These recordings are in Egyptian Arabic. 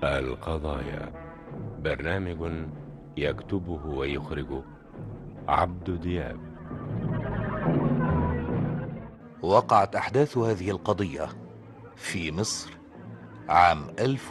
القضايا برنامج يكتبه ويخرجه عبد دياب وقعت أحداث هذه القضية في مصر عام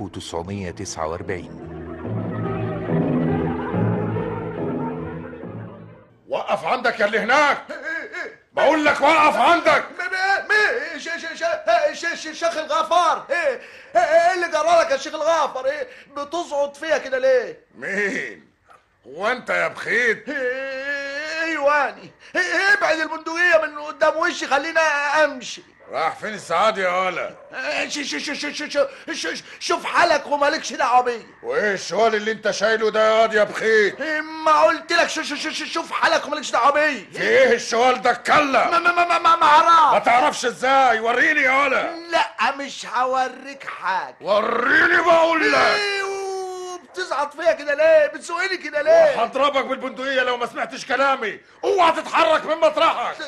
1940 وقف عندك يا اللي هناك بقول لك وقف عندك مين ش- ش- ش- ش- ش- شيخ الغفار ايه ايه اللي جرالك يا شيخ الغفار ايه بتصعد فيا كده ليه مين هو انت يا بخيت ايه ايواني ايه ابعد البندقية من قدام وشي خلينا امشي راح فين السعادة يا ولا إيه، ش- ش- ش- ش- ش- ش- ش- شوف حالك ومالكش دعوه بيا وايه الشوال اللي انت شايله ده يا واد يا بخيت إيه، ما قلت لك ش- ش- ش- شوف حالك ومالكش دعوه بيا في ايه الشوال ده اتكلم ما ما ما ما ما ما اعرف تعرفش ازاي وريني يا ولا لا مش هوريك حاجه وريني بقول لك ايه وبتزعط فيا كده ليه بتسوقني كده ليه هضربك بالبندقية لو ما سمعتش كلامي اوعى تتحرك من مطرحك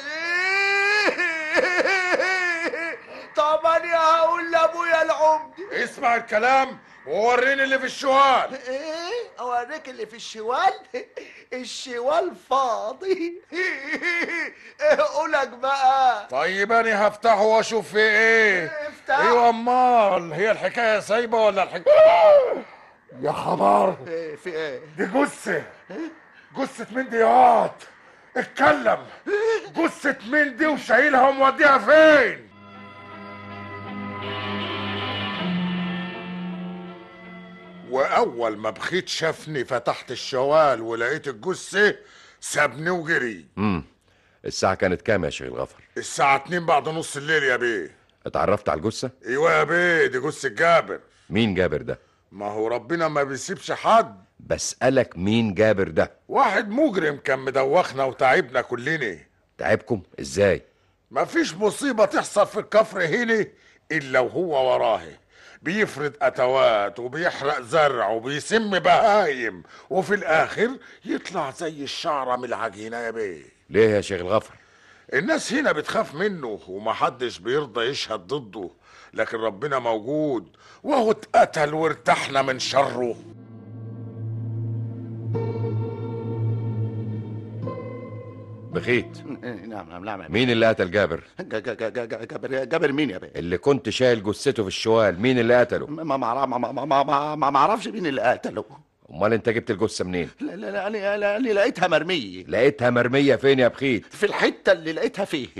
طب انا هقول لابويا العمدي اسمع الكلام ووريني اللي في الشوال ايه اوريك اللي في الشوال الشوال فاضي قولك بقى طيب انا هفتحه واشوف في ايه افتح. ايوه امال هي الحكايه سايبه ولا الحكايه يا خبر ايه في ايه دي جثه جثه مين دي ياض اتكلم جثه مين دي وشايلها وموديها فين واول ما بخيت شافني فتحت الشوال ولقيت الجثه سابني وجري امم الساعة كانت كام يا شيخ الغفر؟ الساعه 2 بعد نص الليل يا بيه اتعرفت على الجثة؟ ايوه يا بيه دي جثه جابر مين جابر ده؟ ما هو ربنا ما بيسيبش حد بسألك مين جابر ده؟ واحد مجرم كان مدوخنا وتعبنا كلنا تعبكم؟ ازاي؟ ما فيش مصيبة تحصل في الكفر هنا إلا وهو وراه بيفرد أتوات وبيحرق زرع وبيسم بهايم وفي الآخر يطلع زي الشعرة من العجينة يا بيه ليه يا شيخ الغفر؟ الناس هنا بتخاف منه ومحدش بيرضى يشهد ضده لكن ربنا موجود وهو اتقتل وارتحنا من شره بخيت نعم نعم نعم مين اللي قتل جابر؟ جا- جا- جا- جا- جا- جابر جابر مين يا بيه اللي كنت شايل جثته في الشوال مين اللي قتله؟ ما ما ما ما ما ما ما ما ما اعرفش مين اللي قتله امال انت جبت الجثة منين؟ لا لا لا انا انا أنا لقيتها مرميه لقيتها مرمية فين يا بخيت؟ في الحته اللي لقيتها فيه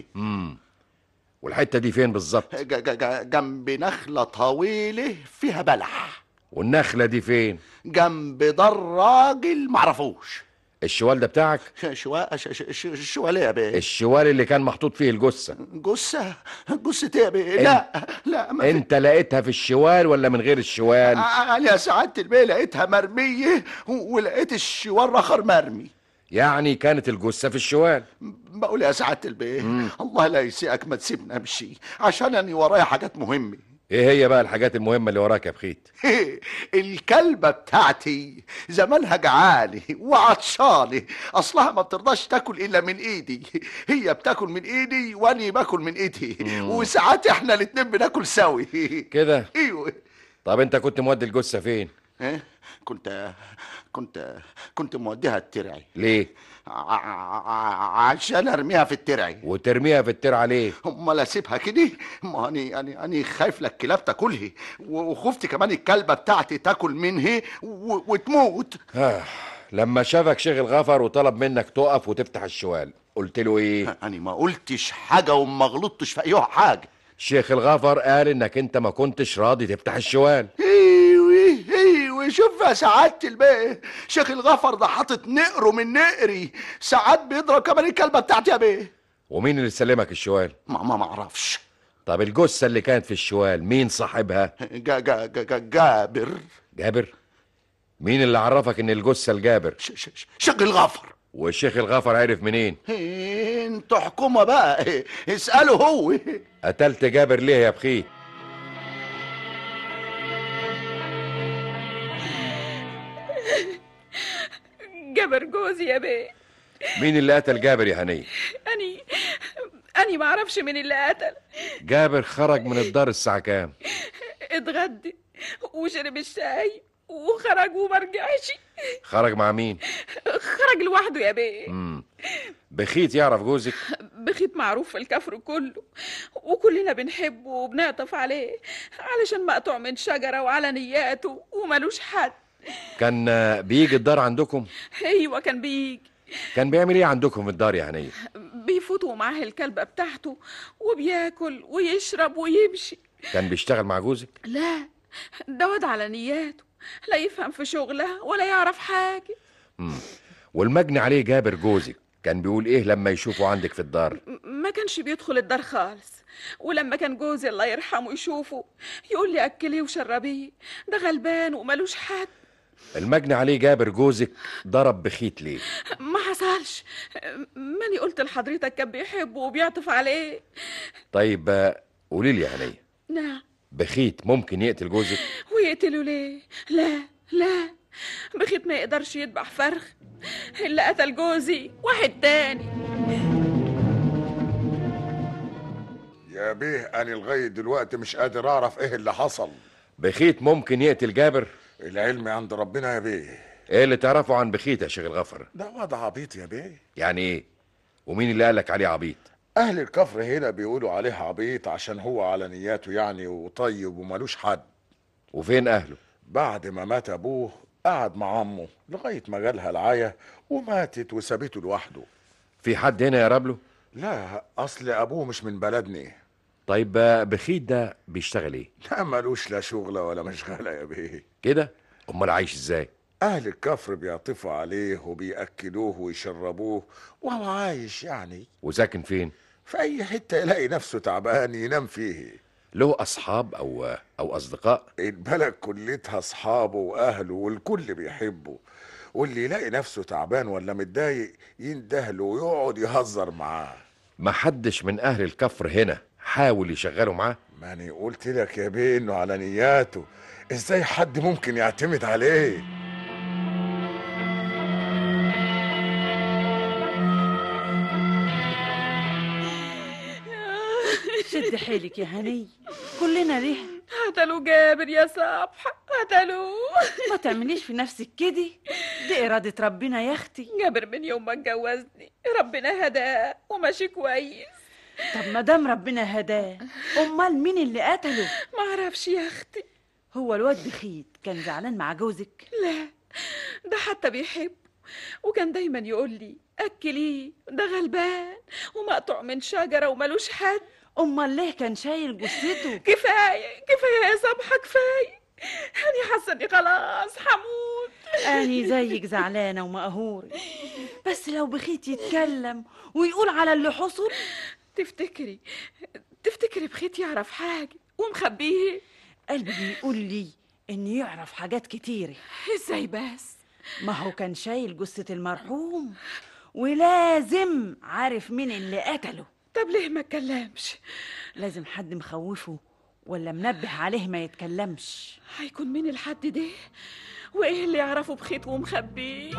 والحتة دي فين بالظبط؟ جا- جا- جا- جنب نخله طويله فيها بلح والنخلة دي فين؟ جنب دار راجل معرفوش الشوال ده بتاعك؟ شوا ش- ش- ش- شواليه يا بيه الشوال اللي كان محطوط فيه الجثة جثه جثه ايه يا بيه لا لا ما في انت لقيتها في الشوال ولا من غير الشوال؟ انا يا سعاده البيه لقيتها مرميه و- ولقيت الشوال اخر مرمي يعني كانت الجثة في الشوال بقول يا سعاده البيه الله لا يسيئك ما تسيبنا امشي عشان انا ورايا حاجات مهمه ايه هي بقى الحاجات المهمة اللي وراك يا بخيت؟ الكلبة بتاعتي زمانها جعاني وعطشاني اصلها ما بترضاش تاكل الا من ايدي هي بتاكل من ايدي واني باكل من ايدي وساعات احنا الاتنين بناكل سوي كده ايوه طب انت كنت مودي الجثة فين؟ إيه؟ كنت كنت كنت موديها الترعي ليه؟ ع- ع- عشان ارميها في الترعي وترميها في الترعة ليه؟ امال اسيبها كده ما اني اني اني خايف لك الكلاب تاكلها وخفت كمان الكلبه بتاعتي تاكل منها و- وتموت آه. لما شافك شيخ الغفر وطلب منك تقف وتفتح الشوال قلت له ايه؟ انا ما قلتش حاجه وما غلطتش في اي حاجه شيخ الغفر قال انك انت ما كنتش راضي تفتح الشوال ايوه ايوه شوف يا سعاده البيه شيخ الغفر ده حاطط نقره من نقري ساعات بيضرب كمان الكلبه بتاعتي يا بيه ومين اللي سلمك الشوال؟ ما ما ما اعرفش طب الجثة اللي كانت في الشوال مين صاحبها؟ جا جا جا جا جابر جابر؟ مين اللي عرفك ان الجثة الجابر؟ ش- ش- ش- شيخ الغفر والشيخ الغفر عرف منين؟ انتوا حكومه بقى اساله هو قتلت جابر ليه يا بخيت؟ جابر جوزي يا بيه مين اللي قتل جابر يا هنية؟ اني اني ما اعرفش مين اللي قتل جابر خرج من الدار الساعة كام؟ اتغدي وشرب الشاي وخرج وما رجعش خرج مع مين خرج لوحده يا بيه مم. بخيت يعرف جوزك بخيت معروف في الكفر كله وكلنا بنحبه وبنعطف عليه علشان مقطوع من شجرة وعلى نياته وملوش حد كان آه، بيجي الدار عندكم ايوه كان بيجي كان بيعمل ايه عندكم في الدار يا هنيه بيفوتوا معاه الكلبة بتاعته وبياكل ويشرب ويمشي كان بيشتغل مع جوزك لا ده واد على نياته لا يفهم في شغلها ولا يعرف حاجة مم. والمجني عليه جابر جوزك كان بيقول ايه لما يشوفه عندك في الدار م- ما كانش بيدخل الدار خالص ولما كان جوزي الله يرحمه يشوفه يقول لي أكليه وشربيه ده غلبان وملوش حد المجني عليه جابر جوزك ضرب بخيت ليه ما حصلش ماني قلت لحضرتك كان بيحبه وبيعطف عليه طيب آه، قولي لي يا هنيه نعم بخيت ممكن يقتل جوزك ويقتلوا ليه لا لا بخيت ما يقدرش يذبح فرخ اللي قتل جوزي واحد تاني يا بيه انا لغايه دلوقتي مش قادر اعرف ايه اللي حصل بخيت ممكن يقتل جابر العلم عند ربنا يا بيه ايه اللي تعرفه عن بخيت يا شيخ الغفر ده وضع عبيط يا بيه يعني ايه ومين اللي قالك عليه عبيط اهل الكفر هنا بيقولوا عليه عبيط عشان هو على نياته يعني وطيب وملوش حد وفين اهله بعد ما مات ابوه قعد مع امه لغايه ما جالها العايه وماتت وسابته لوحده في حد هنا يقرب له لا اصل ابوه مش من بلدنا طيب آه، بخيت ده بيشتغل ايه لا ملوش لا شغله ولا مشغله يا بيه كده امال عايش ازاي اهل الكفر بيعطفوا عليه وبياكلوه ويشربوه وهو عايش يعني وساكن فين في اي حته يلاقي نفسه تعبان ينام فيه له اصحاب او آه، او اصدقاء البلد كلتها اصحابه واهله والكل بيحبه واللي يلاقي نفسه تعبان ولا متضايق يندهله ويقعد يهزر معاه ما حدش من اهل الكفر هنا حاول يشغله معاه ماني قلت لك يا بيه انه على نياته ازاي حد ممكن يعتمد عليه شد حيلك يا هني كلنا ليه قتلوا جابر يا صبح قتلوه ما تعمليش في نفسك كده دي إرادة ربنا يا أختي جابر من يوم ما اتجوزني ربنا هداه وماشي كويس طب ما دام ربنا هداه أمال مين اللي قتله ما اعرفش يا اختي هو الواد بخيت كان زعلان مع جوزك لا ده حتى بيحب وكان دايما يقول لي اكليه ده غلبان ومقطوع من شجره وملوش حد أمال ليه كان شايل جثته كفايه كفايه يا صبحه كفايه انا حاسه اني خلاص هموت أني زيك زعلانة ومقهورة بس لو بخيت يتكلم ويقول على اللي حصل تفتكري تفتكري بخيت يعرف حاجه ومخبيه قلبي بيقول لي إنه يعرف حاجات كتيرة ازاي بس ما هو كان شايل جثة المرحوم ولازم عارف مين اللي قتله طب ليه ما اتكلمش لازم حد مخوفه ولا منبه عليه ما يتكلمش هيكون مين الحد ده وايه اللي يعرفه بخيت ومخبيه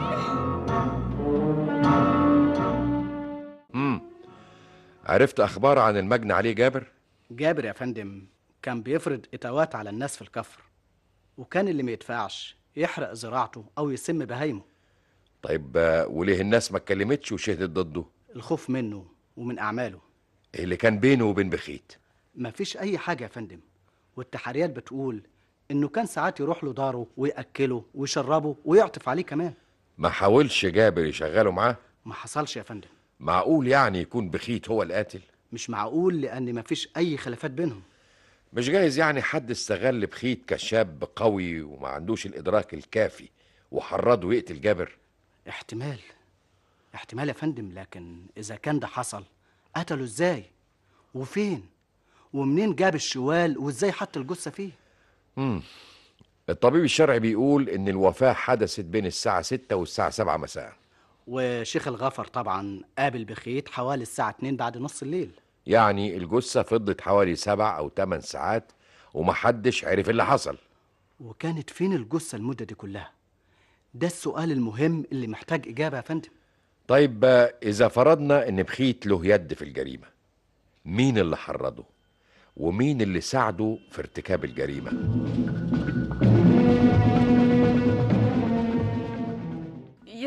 امم عرفت اخبار عن المجني عليه جابر جابر يا فندم كان بيفرض اتوات على الناس في الكفر وكان اللي ما يدفعش يحرق زراعته او يسم بهايمه طيب آه، وليه الناس ما اتكلمتش وشهدت ضده الخوف منه ومن اعماله إيه اللي كان بينه وبين بخيت مفيش اي حاجه يا فندم والتحريات بتقول انه كان ساعات يروح له داره وياكله ويشربه ويعطف عليه كمان ما حاولش جابر يشغله معاه ما حصلش يا فندم معقول يعني يكون بخيت هو القاتل مش معقول لان مفيش اي خلافات بينهم مش جايز يعني حد استغل بخيت كشاب قوي وما عندوش الإدراك الكافي وحرضه يقتل جابر احتمال احتمال يا فندم لكن اذا كان ده حصل قتله ازاي وفين ومنين جاب الشوال وازاي حط الجثه فيه مم. الطبيب الشرعي بيقول إن الوفاة حدثت بين الساعة 6 والساعة 7 مساء وشيخ الغفر طبعا قابل بخيت حوالي الساعه 2 بعد نص الليل يعني الجثة فضلت حوالي سبع أو ثمان ساعات ومحدش عرف اللي حصل وكانت فين الجثه المده دي كلها ده السؤال المهم اللي محتاج اجابه يا فندم طيب آه، إذا فرضنا إن بخيت له يد في الجريمة مين اللي حرضه ومين اللي ساعده في ارتكاب الجريمة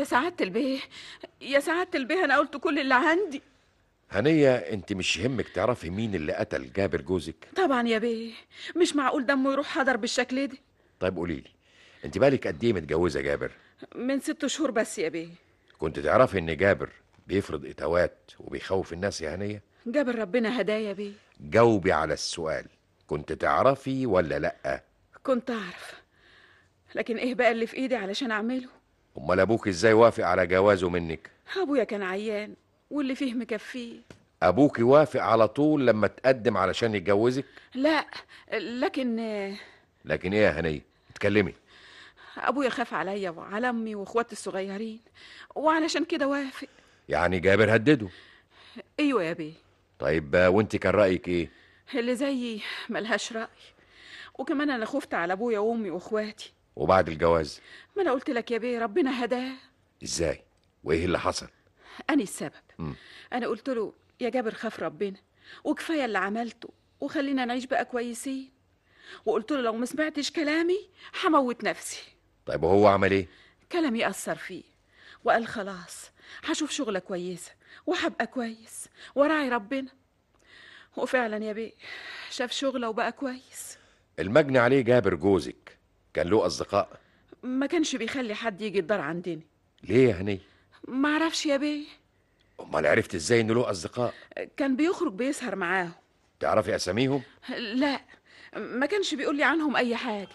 يا سعادة البيه يا سعادة البيه أنا قلت كل اللي عندي هنية انت مش يهمك تعرفي مين اللي قتل جابر جوزك طبعا يا بيه مش معقول دمه يروح حضر بالشكل ده طيب قولي لي انت بالك قد ايه متجوزه جابر من ست شهور بس يا بيه كنت تعرفي ان جابر بيفرض اتوات وبيخوف الناس يا هنيه جابر ربنا هدايا بيه جاوبي على السؤال كنت تعرفي ولا لا كنت أعرف لكن إيه بقى اللي في إيدي علشان أعمله امال ابوك ازاي وافق على جوازه منك أبويا كان عيان واللي فيه مكفيه ابوك وافق على طول لما تقدم علشان يتجوزك لا لكن لكن ايه يا هنيه اتكلمي أبويا خاف عليا وعلى أمي وإخواتي الصغيرين وعلشان كده وافق يعني جابر هدده أيوة يا بيه طيب آه، وانت كان رايك ايه اللي زيي ملهاش رأي وكمان أنا خفت على أبويا وأمي وإخواتي وبعد الجواز ما أنا قلت لك يا بيه ربنا هداه ازاي وايه اللي حصل أنا السبب مم. أنا قلت له يا جابر خاف ربنا وكفاية اللي عملته وخلينا نعيش بقى كويسين وقلت له لو ما سمعتش كلامي هموت نفسي طيب وهو عمل ايه كلامي أثر فيه وقال خلاص هشوف شغلة كويسة وهبقى كويس وراعي ربنا وفعلا يا بيه شاف شغلة وبقى كويس المجني عليه جابر جوزك كان له اصدقاء ما كانش بيخلي حد يجي الدار عندنا ليه يا هنيه ما اعرفش يا بيه امال عرفت ازاي انه له اصدقاء كان بيخرج بيسهر معاهم تعرفي اساميهم لا ما كانش بيقول لي عنهم اي حاجه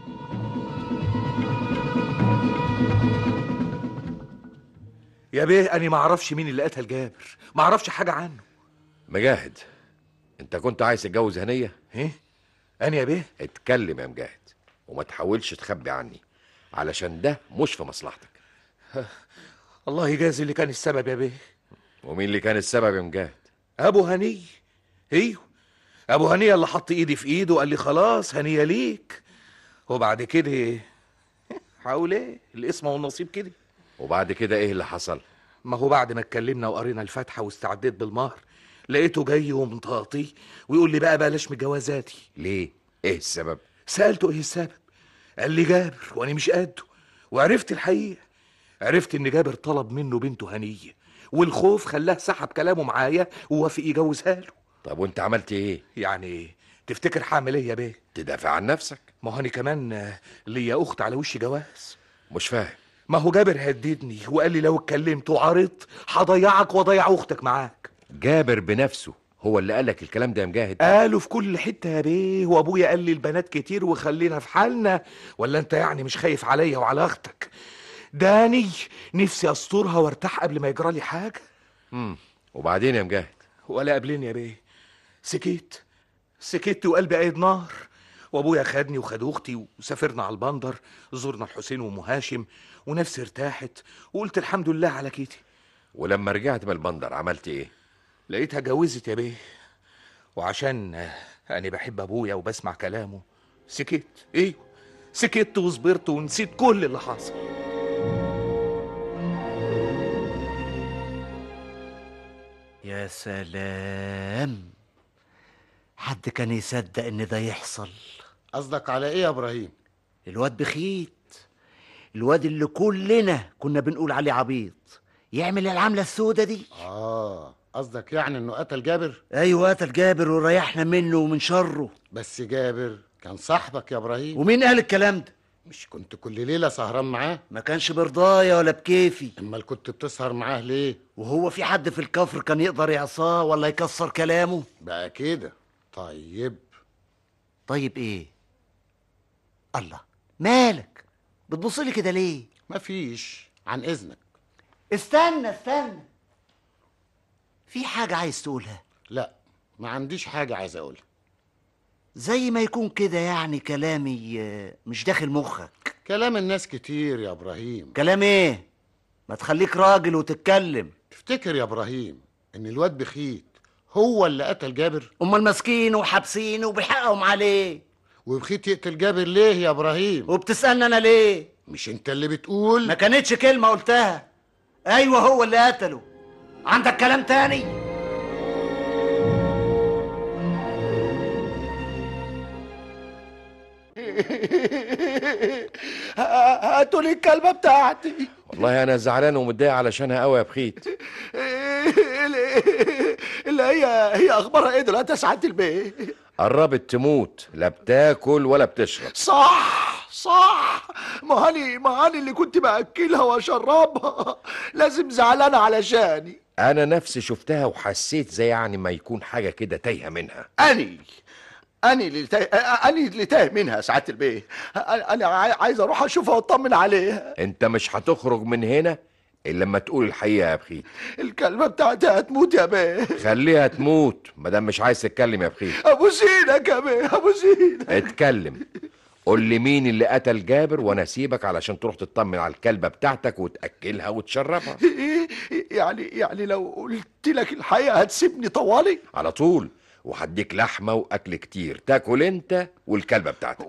يا بيه انا ما اعرفش مين اللي قتل جابر ما اعرفش حاجه عنه مجاهد انت كنت عايز تتجوز هنيه ايه انا يا بيه اتكلم يا مجاهد وما تحاولش تخبي عني علشان ده مش في مصلحتك الله يجازي اللي كان السبب يا بيه ومين اللي كان السبب يا مجاهد ابو هني ايوه ابو هنيه اللي حط ايدي في ايده وقال لي خلاص هنيه ليك وبعد كده حاول ايه الاسم والنصيب كده وبعد كده ايه اللي حصل ما هو بعد ما اتكلمنا وقرينا الفاتحه واستعديت بالمهر لقيته جاي ومطاطي ويقول لي بقى بلاش من جوازاتي ليه ايه السبب سالته ايه السبب قال لي جابر وانا مش قده وعرفت الحقيقه عرفت ان جابر طلب منه بنته هنيه والخوف خلاه سحب كلامه معايا ووافق يجوزها له طب وانت عملت ايه يعني ايه تفتكر هعمل ايه يا بيه تدافع عن نفسك ما هو انا كمان آه، ليا اخت على وش جواز مش فاهم ما هو جابر هددني وقال لي لو اتكلمت وعرضت هضيعك واضيع اختك معاك جابر بنفسه هو اللي قالك الكلام ده يا مجاهد قالوا في كل حته يا بيه وابويا قال لي البنات كتير وخلينا في حالنا ولا انت يعني مش خايف عليا وعلى اختك داني نفسي استرها وارتاح قبل ما يجرى لي حاجه امم وبعدين يا مجاهد ولا قبلين يا بيه سكت سكت وقلبي قايد نار وابويا خدني وخد اختي وسافرنا على البندر زرنا الحسين وام هاشم ونفسي ارتاحت وقلت الحمد لله على كده ولما رجعت من البندر عملت ايه لقيتها اتجوزت يا بيه وعشان آه، انا بحب ابويا وبسمع كلامه سكت ايوه سكت وصبرت ونسيت كل اللي حصل يا سلام حد كان يصدق ان ده يحصل قصدك على ايه يا ابراهيم الواد بخيت الواد اللي كلنا كنا بنقول عليه عبيط يعمل العملة السودة دي اه قصدك يعني انه قتل جابر ايوه قتل جابر وريحنا منه ومن شره بس جابر كان صاحبك يا ابراهيم ومين قال الكلام ده مش كنت كل ليله سهران معاه ما كانش برضايا ولا بكيفي امال كنت بتسهر معاه ليه وهو في حد في الكفر كان يقدر يعصاه ولا يكسر كلامه بقى كده طيب طيب ايه الله مالك بتبصلي كده ليه مفيش عن اذنك استنى استنى في حاجة عايز تقولها لا ما عنديش حاجه عايز اقولها زي ما يكون كده يعني كلامي آه، مش داخل مخك كلام الناس كتير يا ابراهيم كلام ايه ما تخليك راجل وتتكلم تفتكر يا ابراهيم ان الواد بخيت هو اللي قتل جابر امال ماسكينه وحابسينه وبيحققهم عليه وبخيت يقتل جابر ليه يا ابراهيم وبتسألني انا ليه مش انت اللي بتقول ما كانتش كلمة قلتها ايوه هو اللي قتله عندك كلام تاني هاتوا لي الكلمه بتاعتي والله انا زعلان ومتضايق علشانها قوي يا بخيت اللي هي هي اخبارها ايه دلوقتي يا سعاده البيه قربت تموت لا بتاكل ولا بتشرب صح صح ما هاني ما هاني اللي كنت باكلها واشربها لازم زعلانه علشاني انا نفسي شفتها وحسيت زي يعني ما يكون حاجه كده تايهه منها اني اني اللي تايه اني اللي تايه منها يا سعاده البيه انا أنا عاي- عايز اروح اشوفها واطمن عليها انت مش هتخرج من هنا الا لما تقول الحقيقه يا بخيت الكلمه بتاعتي هتموت يا بيه خليها تموت مادام مش عايز تتكلم يا بخيت ابو زينك يا بيه ابو زينك اتكلم قول لي مين اللي قتل جابر وانا اسيبك علشان تروح تطمن على الكلبه بتاعتك وتاكلها وتشربها إيه؟ يعني يعني لو قلت لك الحقيقه هتسيبني طوالي على طول وهديك لحمه واكل كتير تاكل انت والكلبه بتاعتك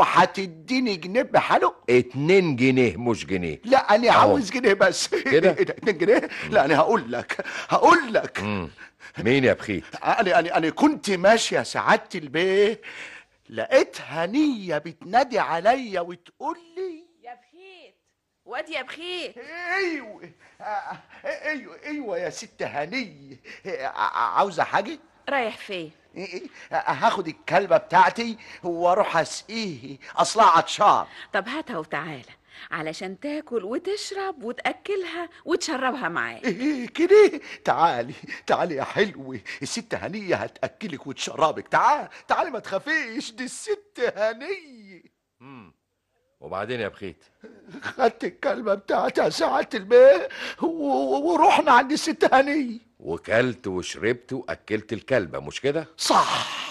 وهتديني جنيه بحاله اتنين جنيه مش جنيه لا انا أهو. عاوز جنيه بس كده؟ إيه ده، اتنين جنيه لا انا هقول لك هقول لك مم. مين يا بخيت انا انا انا كنت ماشي يا سعاده البيه لقيت هنيه بتنادي عليا وتقول لي يا بخيت واد يا بخيت ايوه آه، ايوه ايوه يا ست هنيه آه، عاوزه حاجه رايح فين إيه إيه، هاخد الكلبه بتاعتي واروح اسقيه اصلها عطشان طب هاتها وتعالى علشان تاكل وتشرب وتاكلها وتشربها معاك إيه كده تعالي تعالي يا حلوة الست هنية هتأكلك وتشربك تعالي تعالي ما تخافيش دي الست هنية مم. وبعدين يا بخيت خدت الكلمة بتاعتي يا ساعة البيه و- و- ورحنا عند الست هنية وكلت وشربت واكلت الكلبه مش كده صح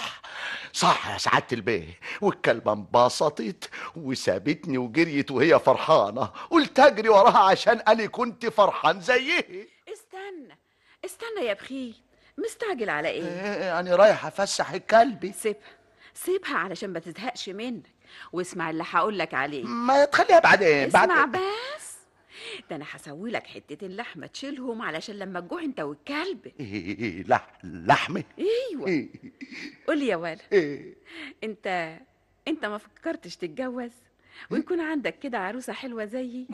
صح يا سعادة البيه والكلبة انبسطت وسابتني وجريت وهي فرحانة قلت اجري وراها عشان انا كنت فرحان زيها استنى استنى يا بخيت مستعجل على ايه إيه، انا رايح افسح الكلب سيبها سيبها علشان ما تزهقش منك واسمع اللي هقول لك عليه ما تخليها بعدين اسمع بس ده انا هسوي لك حتتين لحمه تشيلهم علشان لما تجوع انت والكلب إيه لح لحمة ايوه إيه قول لي يا ولد إيه انت انت ما فكرتش تتجوز ويكون عندك كده عروسه حلوه زيي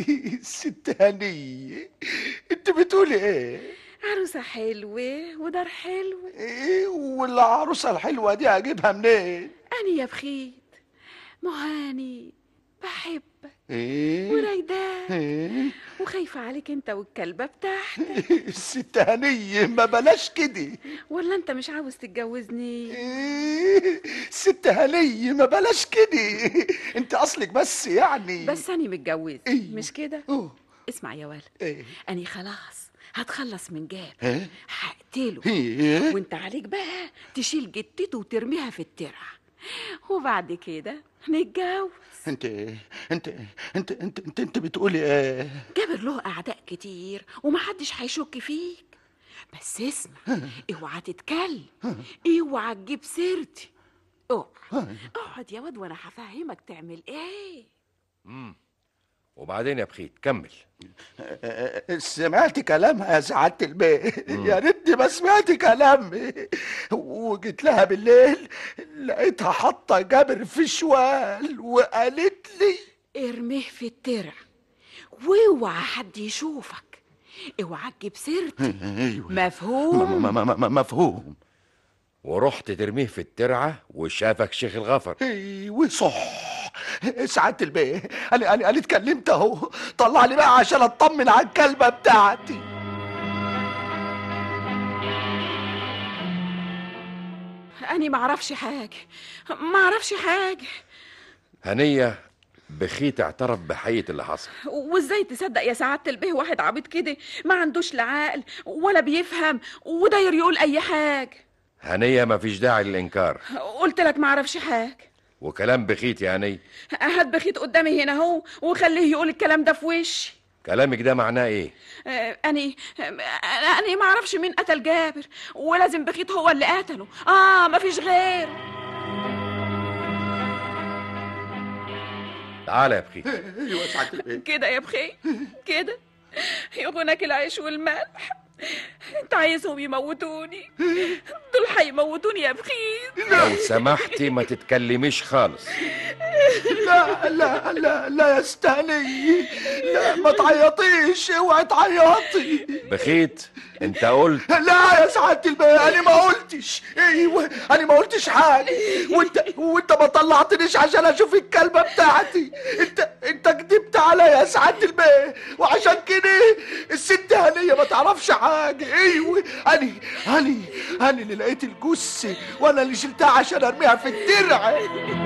ست هنية انت بتقولي ايه عروسه حلوه ودار حلوه ايه والعروسة الحلوة دي اجيبها منين انا يا بخيت مهاني بحبك ايه ورايداك إيه؟ وخايفه عليك انت والكلبه بتاعتك الست هنية ما بلاش كده ولا انت مش عاوز تتجوزني ايه ست هنية ما بلاش كده انت اصلك بس يعني بس انا متجوزه أيوه. مش كده أوه. اسمع يا ولد ايه أنا خلاص هتخلص من جاب إيه؟ هقتله ايه وانت عليك بقى تشيل جتته وترميها في الترعة وبعد كده نتجوز انت انت انت انت انت, انت بتقولي ايه جابر له أعداء كتير ومحدش هيشك فيك بس اسمع اوعى تتكلم اوعى تجيب سيرتي اقعد اقعد يا واد وانا هفهمك تعمل ايه مم. وبعدين يا بخيت كمل سمعت كلامها يا سعادة البيه يا ريتني ما سمعت كلامي وجيت لها بالليل لقيتها حاطة جابر في شوال وقالت لي ارميه في الترع واوعى حد يشوفك اوعى تجيب سيرتي ايوه مفهوم م- م- م- مفهوم ورحت ترميه في الترعه وشافك شيخ الغفر ايوه صح سعادة البيه انا انا انا اتكلمت اهو طلع لي بقى عشان اطمن على الكلبة بتاعتي أنا ما أعرفش حاجة ما أعرفش حاجة هنيه بخيت اعترف بحقيقه اللي حصل وإزاي تصدق يا سعادة البيه واحد عبيط كده ما عندوش لا عقل ولا بيفهم وداير يقول أي حاجة هنيه مفيش داعي للانكار قلت لك ما أعرفش حاجة وكلام بخيت يا هنيه هات بخيت قدامي هنا اهو وخليه يقول الكلام ده في وشي كلامك ده معناه ايه آه، أني أنا ما أعرفش مين قتل جابر ولازم بخيت هو اللي قتله آه ما فيش غير تعالى يا بخيت ايوه سعادة البيه كده يا بخيت كده يغنك العيش والملح انت عايزهم يموتوني دول هيموتوني يا بخيت لو سمحتي ما تتكلميش خالص لا لا لا لا يا استهني لا ما تعيطيش اوعي تعيطي بخيت انت قلت لا يا سعادة البيه انا ما قلتش ايوه انا ما قلتش حاجه وانت وانت ما طلعتنيش عشان اشوف الكلبه بتاعتي انت انت كدبت عليا يا سعادة البيه وعشان كده الست هنيه ما تعرفش حاجه ايوه انا انا انا اللي لقيت الجثه وانا اللي شلتها عشان ارميها في الترعه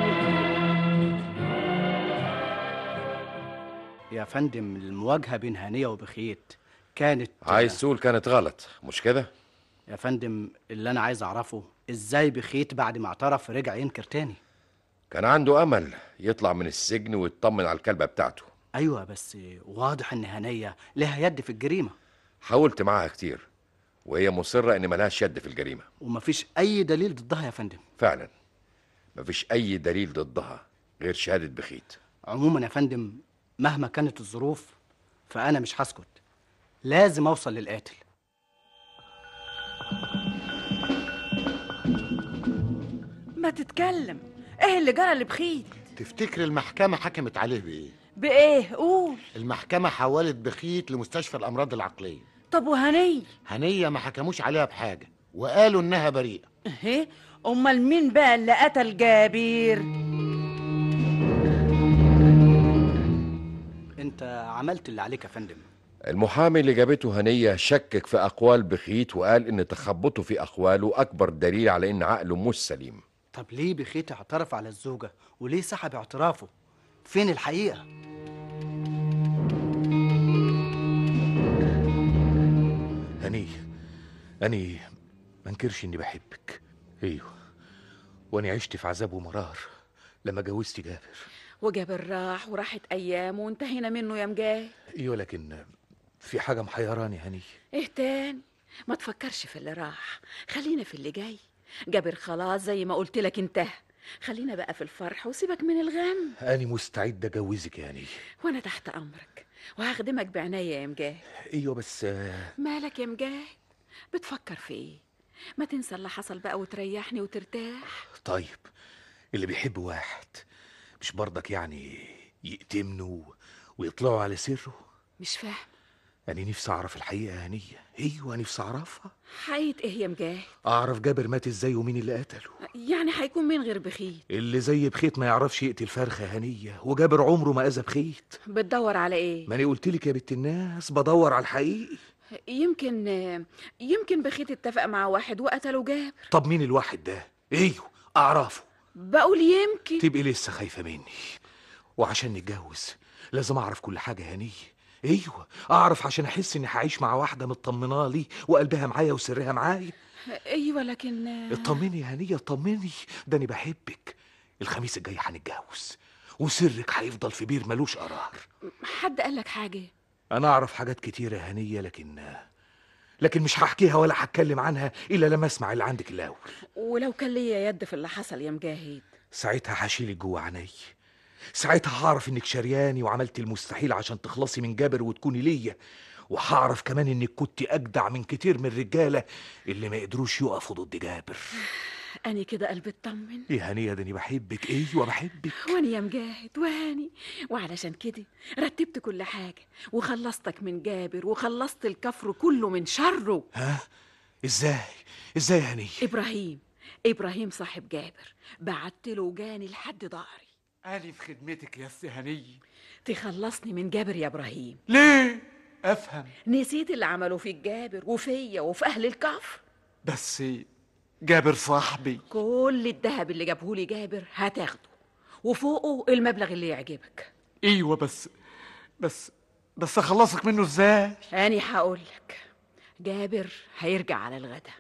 يا فندم المواجهة بين هانية وبخيت كانت عايز تقول كانت غلط مش كده يا فندم اللي أنا عايز أعرفه إزاي بخيت بعد ما اعترف رجع ينكر تاني كان عنده امل يطلع من السجن ويطمن على الكلبه بتاعته أيوة بس واضح إن هنية لها يد في الجريمة حاولت معاها كتير وهي مصره ان ملهاش يد في الجريمه ومفيش أي دليل ضدها يا فندم فعلا مفيش اي دليل ضدها غير شهاده بخيت عموما يا فندم مهما كانت الظروف فأنا مش هسكت لازم أوصل للقاتل ما تتكلم ايه اللي جرى لبخيت تفتكر المحكمة حكمت عليه بإيه؟ بايه قول المحكمة حولت بخيت لمستشفى الأمراض العقلية طب وهني هنية ما حكموش عليها بحاجة وقالوا إنها بريئة ايه امال مين بقى اللي قتل جابر أنت عملت اللي عليك يا فندم المحامي اللي جابته هنية شكك في أقوال بخيت وقال إن تخبطه في أقواله أكبر دليل على إن عقله مش سليم طب ليه بخيت اعترف على الزوجة وليه سحب اعترافه فين الحقيقة هني أني ما انكرش إني بحبك أيوه وأني عشت في عذاب ومرار لما جوزت جابر وجابر راح وراحت ايام وانتهينا منه يا مجاي أيوه لكن في حاجة محيراني هني ايه تاني ما تفكرش في اللي راح خلينا في اللي جاي جابر خلاص زي ما قلت لك انتهى خلينا بقى في الفرح وسيبك من الغم أني مستعد أجوزك يا هني وانا تحت امرك وهخدمك بعناية يا مجاهد أيوه بس آه، مالك يا مجاهد بتفكر في ايه ما تنسى اللي حصل بقى وتريحني وترتاح طيب اللي بيحب واحد مش برضك يعني يأتمنوا ويطلعوا على سره مش فاهم أنا نفسي أعرف الحقيقة يا هنية أيوه نفسي أعرفها حقيقة ايه يا مجاهد أعرف جابر مات إزاي ومين اللي قتله يعني هيكون مين غير بخيت اللي زي بخيت ما يعرفش يقتل فرخة هنية وجابر عمره ما أذى بخيت بتدور على ايه ما أنا قلت لك يا بنت الناس بدور على الحقيقي يمكن يمكن بخيت اتفق مع واحد وقتله جابر طب مين الواحد ده أيوه أعرفه بقول يمكن تبقي لسه خايفة مني وعشان نتجوز لازم أعرف كل حاجة يا هنية أيوه أعرف عشان أحس إني هعيش مع واحدة مطمنة لي وقلبها معايا وسرها معايا ايوه لكن اطمني يا هنية اطمني ده أنا بحبك الخميس الجاي هنتجوز وسرك هيفضل في بير ملوش قرار حد قال لك حاجه أنا أعرف حاجات كتيرة يا هنية لكن لكن مش هحكيها ولا هتكلم عنها إلا لما أسمع اللي عندك الأول ولو كان ليا يد في اللي حصل يا مجاهد ساعتها هشيلك جوه عيني ساعتها هعرف انك شرياني وعملت المستحيل عشان تخلصي من جابر وتكوني ليا وهعرف كمان انك كنت اجدع من كتير من الرجاله اللي ما قدروش يقفوا ضد جابر أنا كده قلبي اطمن يا هنيه ده انا بحبك ايوه بحبك وأنا يا مجاهد وهاني وعلشان كده رتبت كل حاجة وخلصتك من جابر وخلصت الكفر كله من شره ها ازاي ازاي يا هنيه إبراهيم إبراهيم صاحب جابر بعت له وجاني لحد ظهري أنا في خدمتك يا أستاذ هني تخلصني من جابر يا إبراهيم ليه؟ أفهم نسيت اللي عملوا فيك جابر وفيا وفي أهل الكفر بس جابر صاحبي كل الذهب اللي جابهولي جابر هتاخده وفوقه المبلغ اللي يعجبك أيوة بس بس بس أخلصك منه إزاي؟ أنا هقولك جابر هيرجع على الغدا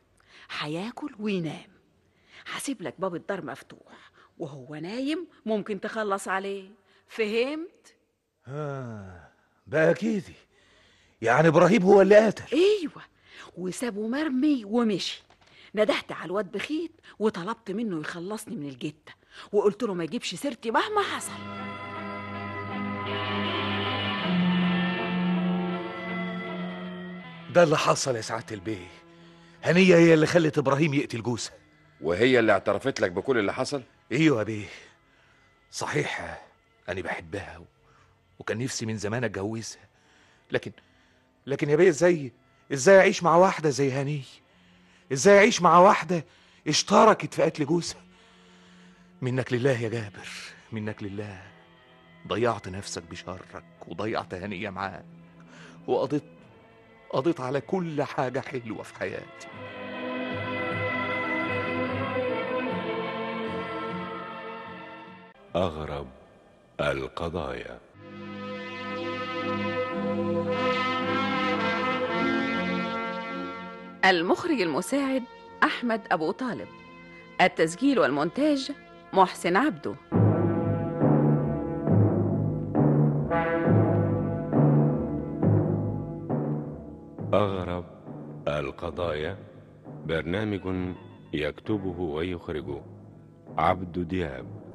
هياكل وينام هسيب لك باب الدار مفتوح وهو نايم ممكن تخلص عليه فهمت؟ ها بقى كده يعني ابراهيم هو اللي قتل ايوه وسابه مرمي ومشي ندهت على الواد بخيت وطلبت منه يخلصني من الجته وقلت له ما يجيبش سيرتي مهما حصل ده اللي حصل يا سعاده البيه هنيه هي اللي خلت ابراهيم يقتل جوزها وهي اللي اعترفت لك بكل اللي حصل ايوه يا بيه صحيح أنا بحبها و- وكان نفسي من زمان أتجوزها لكن لكن يا بيه ازاي ازاي أعيش مع واحدة زي هني ازاي أعيش مع واحدة اشتركت في قتل جوزها منك لله يا جابر منك لله ضيعت نفسك بشرك وضيعت هنية معاك وقضيت قضيت على كل حاجة حلوة في حياتي أغرب القضايا المخرج المساعد أحمد أبو طالب التسجيل والمونتاج محسن عبده أغرب القضايا برنامج يكتبه ويخرجه عبد دياب